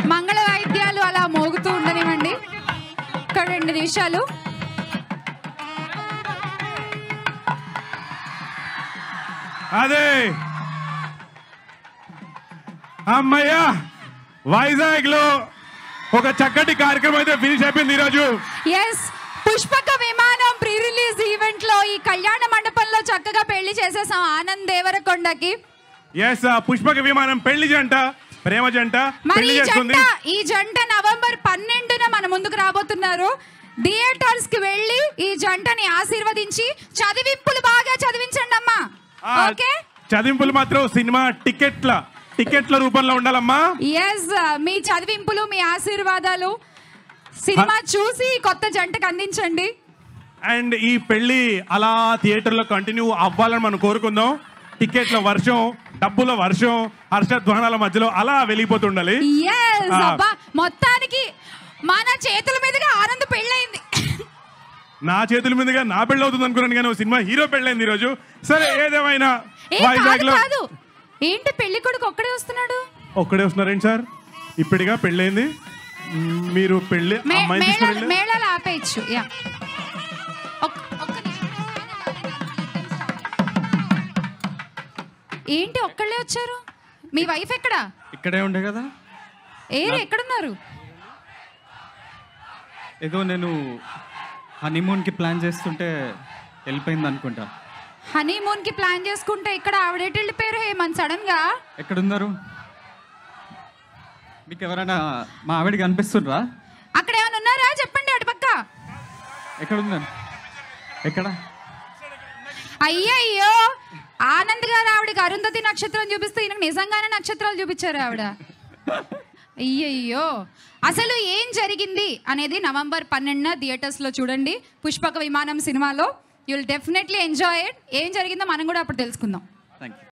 మంగళ వాయిద్యాలు అలా మోగుతూ ఉండనివ్వండి ఇక్కడ రెండు నిమిషాలు అదే అమ్మయ్యా వైజాగ్ లో ఒక చక్కటి కార్యక్రమం అయితే ఫినిష్ అయిపోయింది ఈరోజు ఎస్ పుష్పక విమానం ప్రీ రిలీజ్ ఈవెంట్ లో ఈ కళ్యాణ మండపంలో చక్కగా పెళ్లి చేసేసాం ఆనంద్ దేవరకొండకి ఎస్ పుష్పక విమానం పెళ్లి జంట ప్రేమ జంట మరి పెళ్లి ఈ చేసుకుంది జంట ఈ జంట నవంబర్ పన్నెండున మన ముందుకు రాబోతున్నారు థియేటర్స్ కి వెళ్ళి ఈ జంటని ఆశీర్వదించి చదివింపులు బాగా చదివించండి అమ్మా ఆ, ఓకే చదింపులు మాత్రం సినిమా టికెట్ల టికెట్ల రూపంలో ఉండాలమ్మా ఎస్ మీ చదివింపులు మీ ఆశీర్వాదాలు సినిమా చూసి కొత్త జంటకు అందించండి అండ్ ఈ పెళ్లి అలా థియేటర్ లో కంటిన్యూ అవ్వాలని మనం కోరుకుందాం టికెట్ల వర్షం డబ్బుల వర్షం హర్షధ్వానాల మధ్యలో అలా వెళ్ళిపోతుండాలి ఎస్ ఆ. అబ్బా మొత్తానికి మన చేతుల మీదుగా ఆనంద్ పెళ్ళైంది నా చేతుల మీదుగా నా పెళ్లి అవుతుంది అనుకున్నాను కానీ ఓ సినిమా హీరో పెళ్ళైంది ఈరోజు సరే ఏదేమైనా ఏ వైజాగ్ కాదు లో కాదు ఏంటి పెళ్లి కొడుకు ఒక్కడే వస్తున్నాడు ఒక్కడే వస్తున్నారేంటి సార్ ఇప్పటిగా పెళ్ళైంది మ్, మీరు పెళ్లి మే- అమ్మాయిని మేళ- తీసుకుని మేళాలు ఆపేయచ్చు యా ఒక్క- ఒక్క నిమిషం. ఏంటి ఒక్కళ్ళే వచ్చారు మీ వైఫ్ ఎక్కడా ఇక్కడే ఉండే కదా ఏరు ఎక్కడున్నారు ఏదో నేను హనీమూన్కి ప్లాన్ చేస్తుంటే వెళ్ళిపోయింది అనుకుంటా హనీమూన్ కి ప్లాన్ చేసుకుంటే ఇక్కడ ఆవిడేటి వెళ్ళిపోయారు హేమంత్ సడన్ గా ఎక్కడున్నారు మీకు ఎవరైనా మా ఆవిడ కనిపిస్తుండ్రా అక్కడ ఏమైనా ఉన్నారా చెప్పండి అటు పక్క ఎక్కడున్నారు ఎక్కడ అయ్యయ్యో ఆనంద్ గారు ఆవిడకి అరుంధతి నక్షత్రం చూపిస్తే ఈయనకు నిజంగానే నక్షత్రాలు చూపించారు ఆవిడ అయ్యయ్యో అసలు ఏం జరిగింది అనేది నవంబర్ పన్నెండున థియేటర్స్లో చూడండి పుష్పక విమానం సినిమాలో యుల్ డెఫినెట్లీ ఎంజాయ్ ఇట్ ఏం జరిగిందో మనం కూడా అప్పుడు తెలుసుకుందాం థ్యాంక్ యూ